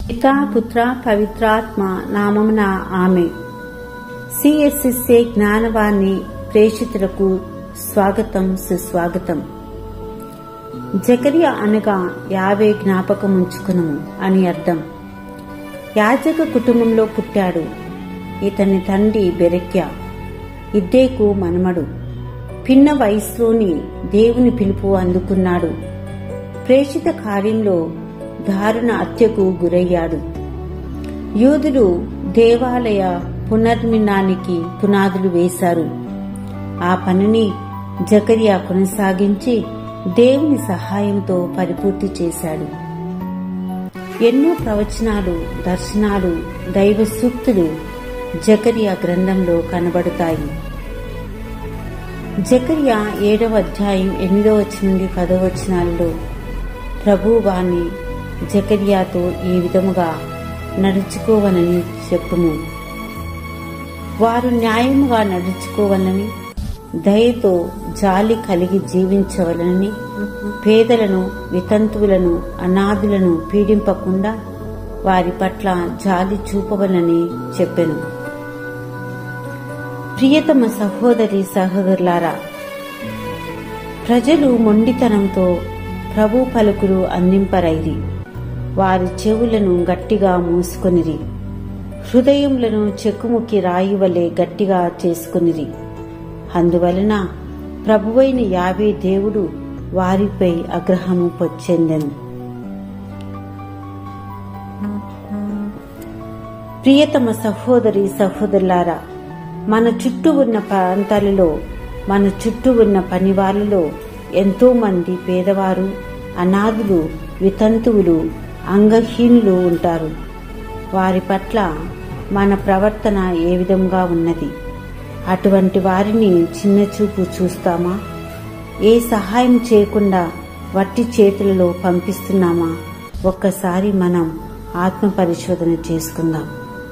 పితా పుత్ర పవిత్రాత్మ నామమున ఆమె సిఎస్ఎస్ఏ జ్ఞానవాణి ప్రేషితులకు స్వాగతం సుస్వాగతం జకరియా అనగా యావే జ్ఞాపకం ఉంచుకును అని అర్థం యాజక కుటుంబంలో పుట్టాడు ఇతని తండ్రి బెరెక్య ఇద్దేకు మనమడు పిన్న వయసులోని దేవుని పిలుపు అందుకున్నాడు ప్రేషిత కార్యంలో దారుణ హత్యకు గురయ్యాడు యూదులు దేవాలయ పునర్మినానికి పునాదులు వేశారు ఆ పనిని జకరియా కొనసాగించి దేవుని సహాయంతో పరిపూర్తి చేశాడు ఎన్నో ప్రవచనాలు దర్శనాలు దైవ సూక్తులు జకరియా గ్రంథంలో కనబడతాయి జకరియా ఏడవ అధ్యాయం ఎనిమిదవ వచనం నుండి పదవ వచనాలలో ప్రభువాణి జకరియాతో ఈ విధముగా నడుచుకోవనని చెప్పుము వారు న్యాయముగా నడుచుకోవాలని దయతో జాలి కలిగి జీవించవలనని పేదలను వితంతువులను అనాథులను పీడింపకుండా వారి పట్ల జాలి చూపవలని చెప్పెను ప్రియతమ సహోదరి సహోదరులారా ప్రజలు మొండితనంతో ప్రభు పలుకులు అందింపరైరి వారి చెవులను గట్టిగా మూసుకొనిరి హృదయములను చెక్కుముక్కి రాయి వలె గట్టిగా చేసుకొనిరి అందువలన ప్రభువైన యావే దేవుడు వారిపై అగ్రహము పొచ్చెందెను ప్రియతమ సహోదరి సహోదరులారా మన చుట్టూ ఉన్న ప్రాంతాలలో మన చుట్టూ ఉన్న పని వాళ్ళలో ఎంతో మంది పేదవారు అనాథులు వితంతువులు అంగహీనులు ఉంటారు వారి పట్ల మన ప్రవర్తన ఏ విధంగా ఉన్నది అటువంటి వారిని చిన్నచూపు చూస్తామా ఏ సహాయం చేయకుండా వట్టి చేతులలో పంపిస్తున్నామా ఒక్కసారి మనం ఆత్మ పరిశోధన చేసుకుందాం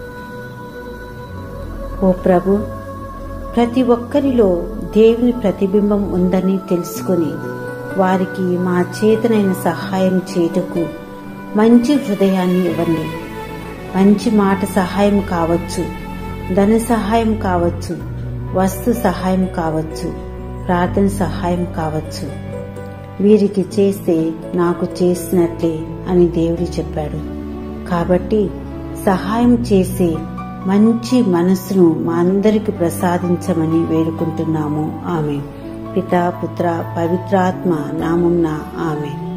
ఓ ప్రభు ప్రతి ఒక్కరిలో దేవుని ప్రతిబింబం ఉందని తెలుసుకుని వారికి మా చేతనైన సహాయం చేయుటకు మంచి హృదయాన్ని ఇవ్వండి మంచి మాట సహాయం కావచ్చు ధన సహాయం కావచ్చు వస్తు సహాయం కావచ్చు ప్రార్థన సహాయం కావచ్చు వీరికి చేస్తే నాకు చేసినట్లే అని దేవుడు చెప్పాడు కాబట్టి సహాయం చేసే మంచి మనస్సును మా అందరికి ప్రసాదించమని వేడుకుంటున్నాము ఆమె పితా పుత్ర పవిత్రాత్మ నామంన ఆమె